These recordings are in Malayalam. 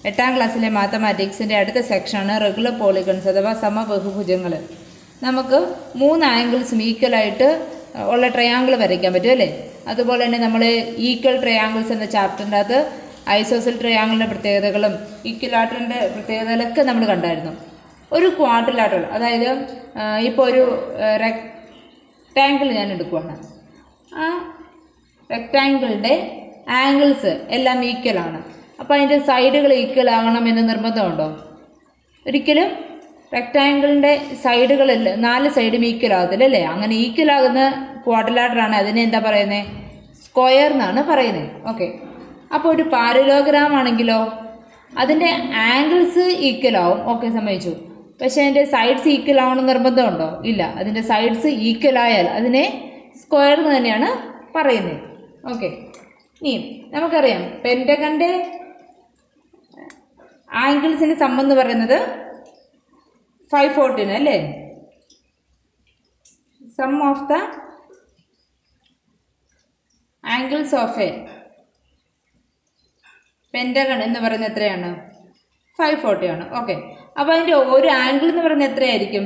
എട്ടാം ക്ലാസ്സിലെ മാത്തമാറ്റിക്സിൻ്റെ അടുത്ത സെക്ഷനാണ് റെഗുലർ പോളിഗൺസ് അഥവാ സമബഹുഭുജങ്ങൾ നമുക്ക് മൂന്ന് ആംഗിൾസും ഈക്വലായിട്ട് ഉള്ള ട്രയാങ്കിൾ വരയ്ക്കാൻ പറ്റും അല്ലേ അതുപോലെ തന്നെ നമ്മൾ ഈക്വൽ ട്രയാങ്കിൾസ് എന്ന ചാപ്റ്ററിൻ്റെ അകത്ത് ഐസോസൽ ട്രയാങ്കിളിൻ്റെ പ്രത്യേകതകളും ഈക്വലാട്ടറിൻ്റെ പ്രത്യേകതകളൊക്കെ നമ്മൾ കണ്ടായിരുന്നു ഒരു ക്വാഡ്രിലാറ്ററൽ അതായത് ഇപ്പോൾ ഒരു റെക്ടാങ്കിൾ ഞാൻ എടുക്കുവാണ് ആ റെക്ടാങ്കിളിൻ്റെ ആംഗിൾസ് എല്ലാം ഈക്വൽ ആണ് അപ്പോൾ അതിൻ്റെ സൈഡുകൾ ഈക്വൽ ആകണമെന്ന് നിർബന്ധമുണ്ടോ ഒരിക്കലും റെക്ടാങ്കിളിൻ്റെ സൈഡുകളെല്ലാം നാല് സൈഡും ഈക്വൽ ആകത്തില്ല അല്ലേ അങ്ങനെ ഈക്വൽ ആകുന്ന ക്വാഡ്രിലാറ്ററാണ് അതിനെ എന്താ പറയുന്നത് സ്ക്വയർ എന്നാണ് പറയുന്നത് ഓക്കെ അപ്പോൾ ഒരു പാരലോഗ്രാം ആണെങ്കിലോ അതിൻ്റെ ആംഗിൾസ് ഈക്വൽ ആവും ഓക്കെ സമ്മതിച്ചു പക്ഷേ അതിൻ്റെ സൈഡ്സ് ഈക്വൽ ആവണം നിർബന്ധമുണ്ടോ ഇല്ല അതിൻ്റെ സൈഡ്സ് ഈക്വൽ ആയാൽ അതിനെ സ്ക്വയർ എന്ന് തന്നെയാണ് പറയുന്നത് ഓക്കെ ഇനി നമുക്കറിയാം പെൻറ്റകൻ്റെ ആംഗിൾസിൻ്റെ സം എന്ന് പറയുന്നത് ഫൈവ് ഫോർട്ടീൻ അല്ലേ sum of the angles of a pentagon എന്ന് പറയുന്നത് എത്രയാണ് ഫൈവ് ഫോർട്ടി ആണ് ഓക്കെ അപ്പോൾ അതിൻ്റെ ഒരു ആംഗിൾ എന്ന് പറയുന്നത് എത്രയായിരിക്കും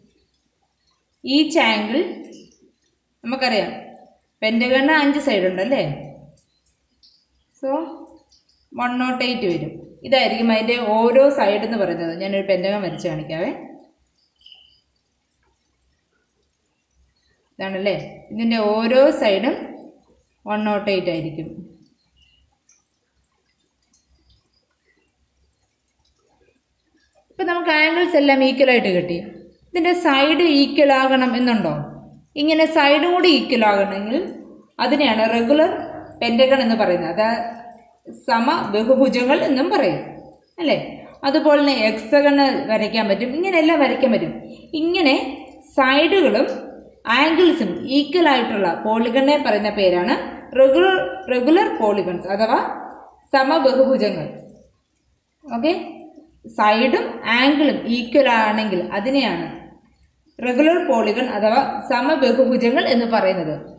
ഈച്ച് ആംഗിൾ നമുക്കറിയാം പെൻറ്റഗണ് അഞ്ച് സൈഡ് ഉണ്ടല്ലേ സോ വൺ നോട്ട് എയ്റ്റ് വരും ഇതായിരിക്കും അതിൻ്റെ ഓരോ സൈഡ് എന്ന് പറയുന്നത് ഞാനൊരു പെൻറ്റഗൺ വരച്ച് കാണിക്കാവേ ഇതാണല്ലേ ഇതിൻ്റെ ഓരോ സൈഡും വൺ നോട്ട് എയ്റ്റ് ആയിരിക്കും ഇപ്പം നമുക്ക് ആംഗിൾസ് എല്ലാം ഈക്വൽ ആയിട്ട് കിട്ടി ഇതിൻ്റെ സൈഡ് ഈക്വൽ ആകണം എന്നുണ്ടോ ഇങ്ങനെ സൈഡും കൂടി ഈക്വൽ ആകണമെങ്കിൽ അതിനെയാണ് റെഗുലർ പെൻറ്റഗൺ എന്ന് പറയുന്നത് അത് സമ ബഹുഭുജങ്ങൾ എന്നും പറയും അല്ലേ അതുപോലെ തന്നെ എക്സഗണ് വരയ്ക്കാൻ പറ്റും ഇങ്ങനെയെല്ലാം വരയ്ക്കാൻ പറ്റും ഇങ്ങനെ സൈഡുകളും ആംഗിൾസും ഈക്വൽ ആയിട്ടുള്ള പോളിഗണെ പറയുന്ന പേരാണ് റെഗുലർ റെഗുലർ പോളിഗൺസ് അഥവാ സമബഹുഭുജങ്ങൾ ഓക്കെ സൈഡും ആംഗിളും ഈക്വൽ ആണെങ്കിൽ അതിനെയാണ് റെഗുലർ പോളിഗൺ അഥവാ സമബഹുഭുജങ്ങൾ എന്ന് പറയുന്നത്